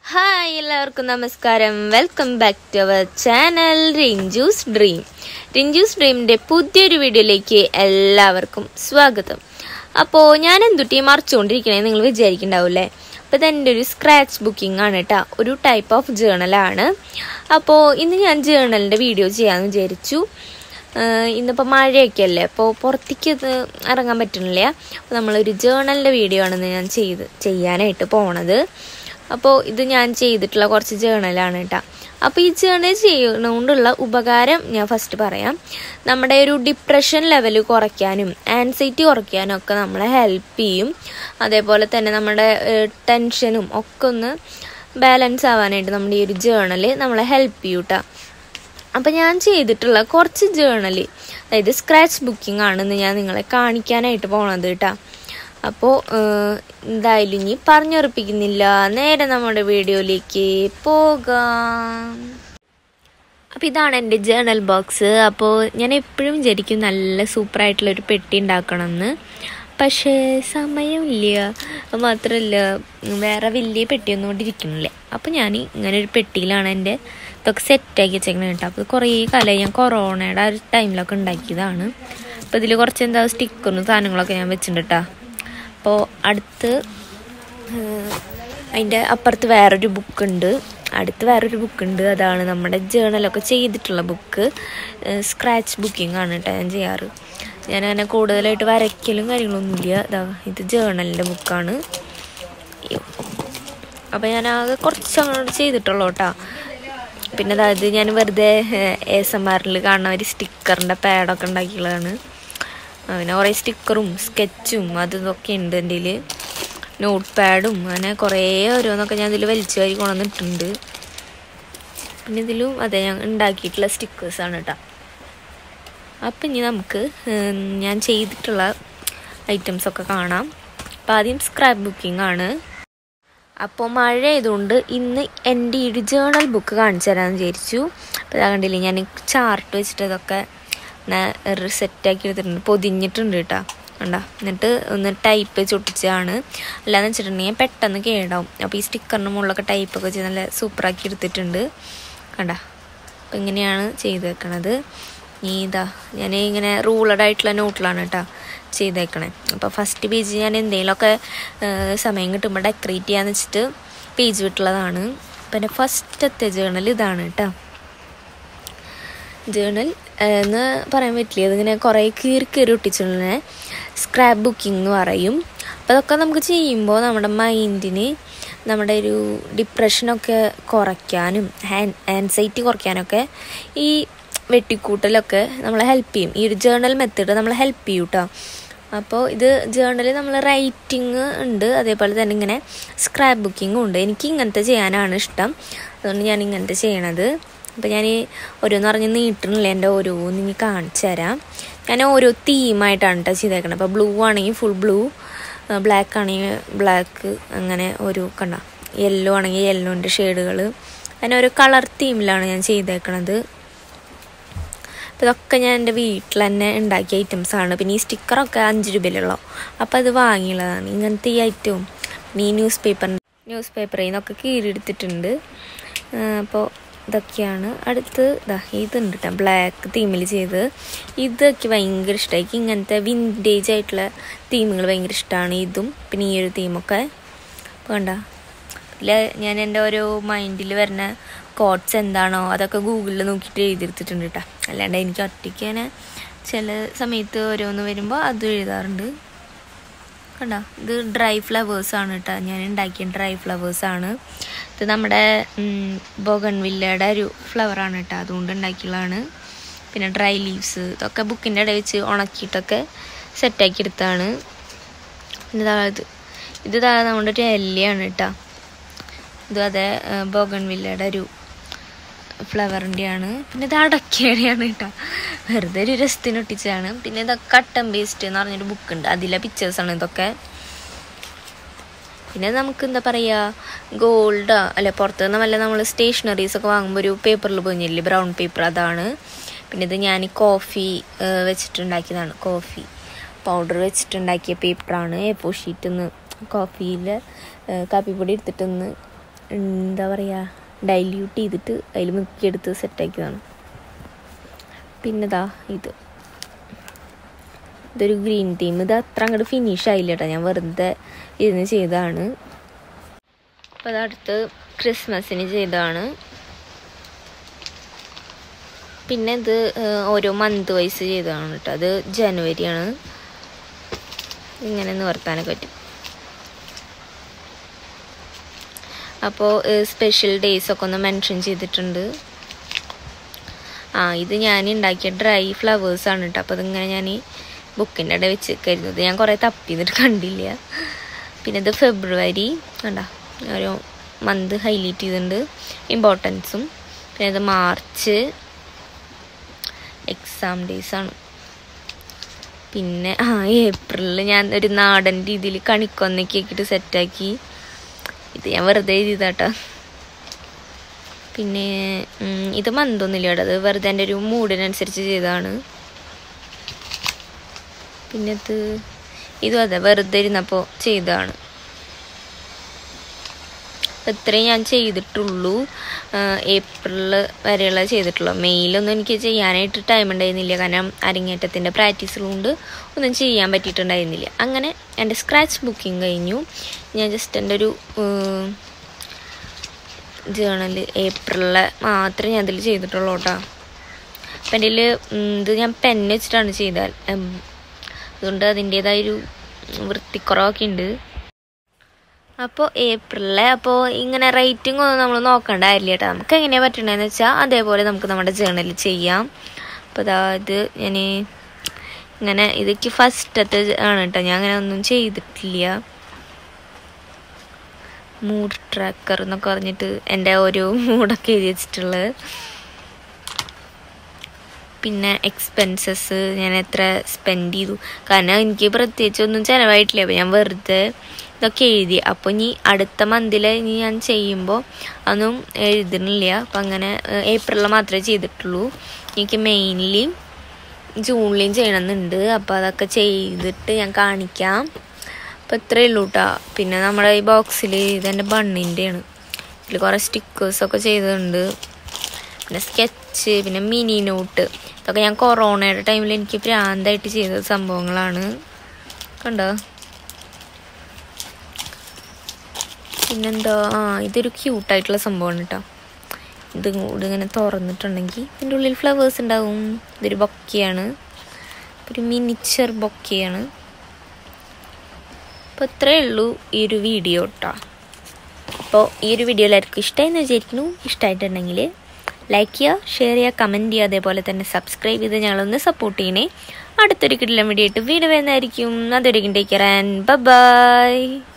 hi എല്ലാവർക്കും നമസ്കാരം welcome back to our channel Rinchus dream Rinchus ഡ്രീമിൻ്റെ പുതിയൊരു വീഡിയോയിലേക്ക് എല്ലാവർക്കും സ്വാഗതം അപ്പോൾ ഞാൻ എന്തുട്ടി മറിച്ചുകൊണ്ടിരിക്കണേ നിങ്ങൾ വിചാരിക്കുന്നുണ്ടാവില്ലേ അപ്പോൾ ഇതെൻ്റെ ഒരു സ്ക്രാച്ച് ബുക്കിംഗ് ആണ് കേട്ടോ ഒരു ടൈപ്പ് ഓഫ് ജേണലാണ് അപ്പോൾ ഇന്ന് ഞാൻ ജേണലിൻ്റെ വീഡിയോ ചെയ്യാമെന്ന് വിചാരിച്ചു ആഹ് ഇന്നിപ്പോൾ മഴയൊക്കെ അല്ലേ അപ്പോൾ പുറത്തേക്ക് ഇത് ഇറങ്ങാൻ പറ്റുന്നില്ല അപ്പോൾ നമ്മളൊരു ജേണലിൻ്റെ വീഡിയോ ആണെന്ന് ഞാൻ ചെയ്ത് ചെയ്യാനായിട്ട് പോണത് അപ്പോൾ ഇത് ഞാൻ ചെയ്തിട്ടുള്ള കുറച്ച് ജേണലാണ് കേട്ടോ അപ്പോൾ ഈ ജേണൽ ചെയ്യുന്നതുകൊണ്ടുള്ള ഉപകാരം ഞാൻ ഫസ്റ്റ് പറയാം നമ്മുടെ ഒരു ഡിപ്രഷൻ ലെവൽ കുറയ്ക്കാനും ആൻസൈറ്റി കുറയ്ക്കാനും ഒക്കെ നമ്മളെ ഹെൽപ്പ് ചെയ്യും അതേപോലെ തന്നെ നമ്മുടെ ടെൻഷനും ഒക്കെ ഒന്ന് ബാലൻസ് ആവാനായിട്ട് നമ്മുടെ ഈ ഒരു ജേണൽ നമ്മളെ ഹെൽപ്പ് ചെയ്യും കേട്ടോ അപ്പം ഞാൻ ചെയ്തിട്ടുള്ള കുറച്ച് ജേണൽ അതായത് സ്ക്രാച്ച് ബുക്കിംഗ് ആണെന്ന് ഞാൻ നിങ്ങളെ കാണിക്കാനായിട്ട് പോണത് കേട്ടോ അപ്പോൾ എന്തായാലും ഇനി പറഞ്ഞുറപ്പിക്കുന്നില്ല നേരെ നമ്മുടെ വീഡിയോയിലേക്ക് പോകാം അപ്പോൾ ഇതാണ് എൻ്റെ ജേണൽ ബോക്സ് അപ്പോൾ ഞാൻ എപ്പോഴും വിചാരിക്കും നല്ല സൂപ്പറായിട്ടുള്ള ഒരു പെട്ടി ഉണ്ടാക്കണമെന്ന് പക്ഷേ സമയമില്ല അത് മാത്രമല്ല വേറെ വലിയ പെട്ടിയൊന്നും കൊണ്ട് ഇരിക്കണില്ല അപ്പോൾ ഞാൻ ഇങ്ങനെ ഒരു പെട്ടിയിലാണ് എൻ്റെ ഇതൊക്കെ സെറ്റാക്കി വെച്ചേക്കണത് കേട്ടോ അപ്പോൾ കുറേ കാലമായി ഞാൻ കൊറോണയുടെ ആ ഒരു ടൈമിലൊക്കെ ഉണ്ടാക്കിയതാണ് അപ്പോൾ ഇതിൽ കുറച്ച് എന്താ സ്റ്റിക്കറും സാധനങ്ങളൊക്കെ ഞാൻ വെച്ചിട്ടുണ്ട് കേട്ടോ അപ്പോൾ അടുത്ത് അതിൻ്റെ അപ്പുറത്ത് വേറൊരു ബുക്കുണ്ട് അടുത്ത് വേറൊരു ബുക്കുണ്ട് അതാണ് നമ്മുടെ ജേണലൊക്കെ ചെയ്തിട്ടുള്ള ബുക്ക് സ്ക്രാച്ച് ബുക്കിംഗ് ആണ് കേട്ടോ ഞാൻ ചെയ്യാറ് ഞാനങ്ങനെ കൂടുതലായിട്ട് വരയ്ക്കലും കാര്യങ്ങളൊന്നുമില്ല ഇതാ ഇത് ജേണലിൻ്റെ ബുക്കാണ് അപ്പോൾ ഞാൻ ആകെ കുറച്ച് അങ്ങോട്ട് ചെയ്തിട്ടുള്ളൂ കേട്ടോ പിന്നെ അതായത് ഞാൻ വെറുതെ എസ് എം ആറിൽ കാണുന്ന ഒരു സ്റ്റിക്കറിൻ്റെ പാഡൊക്കെ ഉണ്ടാക്കിയുള്ളതാണ് പിന്നെ കുറേ സ്റ്റിക്കറും സ്കെച്ചും അത് ഇതൊക്കെ ഉണ്ട് എൻ്റെ കയ്യിൽ നോട്ട് പാഡും അങ്ങനെ കുറേ ഓരോന്നൊക്കെ ഞാൻ ഇതിൽ വലിച്ചു വാരി കൊണ്ടുവന്നിട്ടുണ്ട് പിന്നെ ഇതിലും അതെ ഞാൻ ഉണ്ടാക്കിയിട്ടുള്ള സ്റ്റിക്കേഴ്സാണ് കേട്ടോ അപ്പം ഇനി നമുക്ക് ഞാൻ ചെയ്തിട്ടുള്ള ഐറ്റംസൊക്കെ കാണാം അപ്പം ആദ്യം സ്ക്രാപ്പ് ബുക്കിംഗ് ആണ് അപ്പോൾ മഴ ആയതുകൊണ്ട് ഇന്ന് എൻ്റെ ഈ ഒരു ജേണൽ ബുക്ക് കാണിച്ചു തരാമെന്ന് വിചാരിച്ചു അപ്പോൾ ഇതാ കണ്ടില്ലേ ഞാൻ ചാർട്ട് വെച്ചിട്ട് ഇതൊക്കെ സെറ്റാക്കി എടുത്തിട്ടുണ്ട് പൊതിഞ്ഞിട്ടുണ്ട് കേട്ടോ കണ്ട എന്നിട്ട് ഒന്ന് ടൈപ്പ് ചൊട്ടിച്ചാണ് അല്ലാന്ന് വെച്ചിട്ടുണ്ടെങ്കിൽ പെട്ടെന്ന് കേടാവും അപ്പോൾ ഈ സ്റ്റിക്കറിന് മുകളിലൊക്കെ ടൈപ്പൊക്കെ ചെയ്ത് നല്ല സൂപ്പറാക്കി എടുത്തിട്ടുണ്ട് കണ്ട അപ്പം ഇങ്ങനെയാണ് ചെയ്തേക്കണത് നീ ഇതാ ഞാൻ ഇങ്ങനെ റൂളഡ് ആയിട്ടുള്ള നോട്ടിലാണ് കേട്ടോ ചെയ്തേക്കണേ അപ്പോൾ ഫസ്റ്റ് പേജ് ഞാൻ എന്തെങ്കിലുമൊക്കെ സമയം കിട്ടുമ്പോൾ ഡെക്കറേറ്റ് ചെയ്യാന്ന് വെച്ചിട്ട് പേജ് വിട്ടുള്ളതാണ് പിന്നെ ഫസ്റ്റത്തെ ജേണൽ ഇതാണ് കേട്ടോ ജേണൽ എന്ന് പറയാൻ പറ്റില്ല ഇതിങ്ങനെ കുറേ കീറി കീറി ഒട്ടിച്ചുള്ള സ്ക്രാപ്പ് ബുക്കിംഗ് എന്ന് പറയും അപ്പോൾ അതൊക്കെ നമുക്ക് ചെയ്യുമ്പോൾ നമ്മുടെ മൈൻഡിന് നമ്മുടെ ഒരു ഡിപ്രഷനൊക്കെ കുറയ്ക്കാനും ആൻസൈറ്റി കുറയ്ക്കാനൊക്കെ ഈ വെട്ടിക്കൂട്ടലൊക്കെ നമ്മളെ ഹെൽപ്പ് ചെയ്യും ഈ ഒരു ജേണൽ മെത്തേഡ് നമ്മളെ ഹെൽപ്പ് ചെയ്യും കേട്ടോ അപ്പോൾ ഇത് ജേണലിൽ നമ്മൾ റൈറ്റിംഗ് ഉണ്ട് അതേപോലെ തന്നെ ഇങ്ങനെ സ്ക്രാപ്പ് ബുക്കിങ്ങും ഉണ്ട് എനിക്ക് ഇങ്ങനത്തെ ചെയ്യാനാണ് ഇഷ്ടം അതുകൊണ്ട് ഞാൻ ഇങ്ങനത്തെ ചെയ്യണത് അപ്പോൾ ഞാൻ ഓരോന്ന് പറഞ്ഞ് നീട്ടണില്ല എൻ്റെ ഓരോന്ന് ഇനി കാണിച്ചു തരാം ഞാൻ ഓരോ തീമായിട്ടാണ് കേട്ടോ ചെയ്തേക്കണത് അപ്പോൾ ബ്ലൂ ആണെങ്കിൽ ഫുൾ ബ്ലൂ ബ്ലാക്ക് ആണെങ്കിൽ ബ്ലാക്ക് അങ്ങനെ ഒരു കണ്ട യെല്ലോ ആണെങ്കിൽ യെല്ലോൻ്റെ ഷെയ്ഡുകൾ അങ്ങനെ ഒരു കളർ തീമിലാണ് ഞാൻ ചെയ്തേക്കണത് അപ്പോൾ ഇതൊക്കെ ഞാൻ എൻ്റെ വീട്ടിൽ തന്നെ ഉണ്ടാക്കിയ ഐറ്റംസാണ് പിന്നെ ഈ സ്റ്റിക്കറൊക്കെ അഞ്ച് രൂപയിലുള്ളൂ അപ്പോൾ അത് വാങ്ങിയുള്ളതാണ് ഇങ്ങനത്തെ ഈ ഐറ്റവും പിന്നെ ഈ ന്യൂസ് പേപ്പർ ന്യൂസ് പേപ്പറിൽ നിന്നൊക്കെ കീറിയെടുത്തിട്ടുണ്ട് അപ്പോൾ ഇതൊക്കെയാണ് അടുത്ത് ഇതാ ഇതുണ്ട് കേട്ടോ ബ്ലാക്ക് തീമിൽ ചെയ്ത് ഇതൊക്കെ ഭയങ്കര ഇഷ്ടമായി ഇങ്ങനത്തെ വിൻറ്റേജ് ആയിട്ടുള്ള തീമുകൾ ഭയങ്കര ഇഷ്ടമാണ് ഇതും പിന്നെ ഈ ഒരു തീമൊക്കെ അപ്പോൾ കണ്ട ഇതിൽ ഞാൻ എൻ്റെ ഓരോ മൈൻഡിൽ വരുന്ന കോട്ട്സ് എന്താണോ അതൊക്കെ ഗൂഗിളിൽ നോക്കിയിട്ട് എഴുതിയെടുത്തിട്ടുണ്ട് കേട്ടോ അല്ലാണ്ട് എനിക്ക് ഒറ്റയ്ക്ക് തന്നെ ചില സമയത്ത് ഓരോന്ന് വരുമ്പോൾ അതും എഴുതാറുണ്ട് കണ്ടോ ഇത് ഡ്രൈ ഫ്ലവേഴ്സാണ് കേട്ടോ ഞാൻ ഉണ്ടാക്കിയ ഡ്രൈ ഫ്ലവേഴ്സാണ് ഇത് നമ്മുടെ ബോഗൺവില്ലയുടെ ഒരു ഫ്ലവറാണ് കേട്ടോ അതുകൊണ്ട് ഉണ്ടാക്കിയുള്ളതാണ് പിന്നെ ഡ്രൈ ലീവ്സ് ഇതൊക്കെ ബുക്കിൻ്റെ ഇടയിൽ വെച്ച് ഉണക്കിയിട്ടൊക്കെ സെറ്റാക്കി എടുത്താണ് പിന്നെ ഇതാ ഇത് ഇത് ഇതാ നമ്മുടെ ഒരു എല്ലയാണ് കേട്ടോ ഇത് അതെ ബോഗൺവില്ലയുടെ ഒരു ഫ്ലവറിൻ്റെയാണ് പിന്നെ ഇത് അടക്കേടെയാണ് കേട്ടോ വെറുതെ ഒരു രസത്തിന് ഒട്ടിച്ചതാണ് പിന്നെ ഇതൊക്കെ കട്ടൻ പേസ്റ്റ് എന്ന് പറഞ്ഞൊരു ബുക്കുണ്ട് അതിലെ പിക്ചേഴ്സാണ് ഇതൊക്കെ പിന്നെ നമുക്ക് എന്താ പറയുക ഗോൾഡ് അല്ലെ പുറത്ത് നിന്ന് വല്ല നമ്മൾ സ്റ്റേഷനറീസ് ഒക്കെ വാങ്ങുമ്പോൾ ഒരു പേപ്പറിൽ പോയില്ലേ ബ്രൗൺ പേപ്പർ അതാണ് പിന്നെ ഇത് ഞാൻ കോഫി വെച്ചിട്ടുണ്ടാക്കിയതാണ് കോഫി പൗഡർ വെച്ചിട്ടുണ്ടാക്കിയ പേപ്പറാണ് എ ഫോർ ഷീറ്റിൽ നിന്ന് കോഫിയിൽ കാപ്പിപ്പൊടി എടുത്തിട്ടൊന്ന് എന്താ പറയുക ഡൈല്യൂട്ട് ചെയ്തിട്ട് അതിൽ മുക്കിയെടുത്ത് സെറ്റാക്കിയതാണ് പിന്നെ ഇതാ ഇത് ഇതൊരു ഗ്രീൻ ടീം ഇത് അത്ര അങ്ങോട്ട് ഫിനിഷ് ആയില്ല കേട്ടോ ഞാൻ വെറുതെ ഇരുന്ന് ചെയ്തതാണ് അപ്പോൾ അതടുത്ത് ക്രിസ്മസിന് ചെയ്തതാണ് പിന്നെ ഇത് ഏഹ്, ഓരോ മന്ത് വൈസ് ചെയ്തതാണ് കേട്ടോ അത് ജനുവരിയാണ് ഇങ്ങനെ നിവർത്താനൊക്കെ പറ്റും അപ്പോൾ സ്പെഷ്യൽ ഡേയ്സ് ഒക്കെ ഒന്ന് മെൻഷൻ ചെയ്തിട്ടുണ്ട് ആ ഇത് ഞാൻ ഉണ്ടാക്കിയ ഡ്രൈ ഫ്ലവേഴ്സ് ആണ് കേട്ടോ അപ്പോൾ അതിങ്ങനെ ഞാൻ ബുക്കിൻ്റെ ഇടയിൽ വെച്ച് കരുതുന്നത് ഞാൻ കുറേ തപ്പി എന്നിട്ട് കണ്ടില്ല പിന്നെ ഇത് ഫെബ്രുവരി കണ്ട ഒരു മന്ത് ഹൈലൈറ്റ് ചെയ്തിട്ടുണ്ട് ഇമ്പോർട്ടൻസും പിന്നെ ഇത് മാർച്ച് എക്സാം ഡേയ്സ് ആണ് പിന്നെ ആ ഏപ്രിലിൽ ഞാൻ ഒരു നാടൻ രീതിയിൽ കണിക്കൊന്നൊക്കെ ആക്കിയിട്ട് സെറ്റാക്കി ഇത് ഞാൻ വെറുതെ എഴുതിയതാട്ടോ പിന്നെ ഉം, ഇത് മന്തൊന്നുമില്ല കേട്ടോ അത് വെറുതെ എൻ്റെ ഒരു മൂഡിനനുസരിച്ച് ചെയ്തതാണ് പിന്നെ ഇത് ഇതും അതെ വെറുതെ ഇരുന്നപ്പോൾ ചെയ്തതാണ് അപ്പം ഇത്രയും ഞാൻ ചെയ്തിട്ടുള്ളൂ ഏപ്രിൽ വരെയുള്ള ചെയ്തിട്ടുള്ളൂ മെയ്യിലൊന്നും എനിക്ക് ചെയ്യാനായിട്ട് ടൈം ഉണ്ടായിരുന്നില്ല കാരണം അരങ്ങേറ്റത്തിൻ്റെ പ്രാക്ടീസുകൊണ്ട് ഒന്നും ചെയ്യാൻ പറ്റിയിട്ടുണ്ടായിരുന്നില്ല അങ്ങനെ എൻ്റെ സ്ക്രാച്ച് ബുക്കിംഗ് കഴിഞ്ഞു ഞാൻ ജസ്റ്റ് എൻ്റെ ഒരു ജേണൽ ഏപ്രിലിലെ മാത്രമേ ഞാൻ അതിൽ ചെയ്തിട്ടുള്ളൂ കേട്ടോ അപ്പം എൻ്റെ ഇത് ഞാൻ പെന്ന് വെച്ചിട്ടാണ് ചെയ്താൽ ഉം, അതുകൊണ്ട് അതിൻ്റേതായൊരു വൃത്തിക്കുറവൊക്കെ ഉണ്ട് അപ്പോൾ ഏപ്രിലിലെ അപ്പോൾ ഇങ്ങനെ റേറ്റിംഗ് ഒന്നും നമ്മൾ നോക്കണ്ടായില്ല കേട്ടോ നമുക്ക് എങ്ങനെയാണ് പറ്റണതെന്ന് വെച്ചാൽ അതേപോലെ നമുക്ക് നമ്മുടെ ജേണലിൽ ചെയ്യാം അപ്പോൾ അതായത് ഞാൻ ഇങ്ങനെ ഇതൊക്കെ ഫസ്റ്റത്തെ ആണ് കേട്ടോ ഞാൻ അങ്ങനെ ഒന്നും ചെയ്തിട്ടില്ല മൂഡ് ട്രാക്കർ എന്നൊക്കെ പറഞ്ഞിട്ട് എൻ്റെ ഓരോ മൂഡൊക്കെ എഴുതി വെച്ചിട്ടുള്ളത് പിന്നെ എക്സ്പെൻസസ് ഞാൻ എത്ര സ്പെൻഡ് ചെയ്തു കാരണം എനിക്ക് പ്രത്യേകിച്ച് ഒന്നും ചിലവായിട്ടില്ല അപ്പോൾ ഞാൻ വെറുതെ ഇതൊക്കെ എഴുതി അപ്പോൾ ഇനി അടുത്ത മന്തിൽ ഇനി ഞാൻ ചെയ്യുമ്പോൾ അതൊന്നും എഴുതണില്ല അപ്പം അങ്ങനെ ഏപ്രിലിൽ മാത്രമേ ചെയ്തിട്ടുള്ളൂ എനിക്ക് മെയിൻലി ജൂണിലും ചെയ്യണമെന്നുണ്ട് അപ്പോൾ അതൊക്കെ ചെയ്തിട്ട് ഞാൻ കാണിക്കാം അപ്പോൾ ഇത്രയേ ഉള്ളൂ കേട്ടോ പിന്നെ നമ്മുടെ ഈ ബോക്സിൽ ഇതെൻ്റെ ബണ്ണിൻ്റെയാണ് ഇതിൽ കുറേ സ്റ്റിക്കേഴ്സൊക്കെ ചെയ്തിട്ടുണ്ട് പിന്നെ സ്കെച്ച് പിന്നെ മിനി നോട്ട് ഇതൊക്കെ ഞാൻ കൊറോണയുടെ ടൈമിൽ എനിക്ക് ഭ്രാന്തായിട്ട് ചെയ്ത സംഭവങ്ങളാണ് കണ്ടോ പിന്നെന്താ ആ ഇതൊരു ക്യൂട്ടായിട്ടുള്ള സംഭവമാണ് കേട്ടോ ഇത് കൂടി ഇങ്ങനെ തുറന്നിട്ടുണ്ടെങ്കിൽ ഇതിൻ്റെ ഉള്ളിൽ ഫ്ലവേഴ്സ് ഉണ്ടാവും ഇതൊരു ബൊക്കെയാണ് ഒരു മിനിച്ചർ ബൊക്കെയാണ് അപ്പോൾ ഇത്രയേ ഉള്ളൂ ഈ ഒരു വീഡിയോ കേട്ടോ അപ്പോൾ ഈ ഒരു വീഡിയോ എല്ലാവർക്കും ഇഷ്ടമായെന്ന് വിചാരിക്കുന്നു ഇഷ്ടമായിട്ടുണ്ടെങ്കിൽ ലൈക്ക് ചെയ്യുക ഷെയർ ചെയ്യുക കമൻറ്റ് ചെയ്യുക അതേപോലെ തന്നെ സബ്സ്ക്രൈബ് ചെയ്ത് ഞങ്ങളൊന്ന് സപ്പോർട്ട് ചെയ്യണേ അടുത്തൊരു കിടിലം വീഡിയോ ആയിട്ട് വീട് വരുന്നതായിരിക്കും അതൊരു ടേക്ക് കെയർ ആൻഡ് ബൈ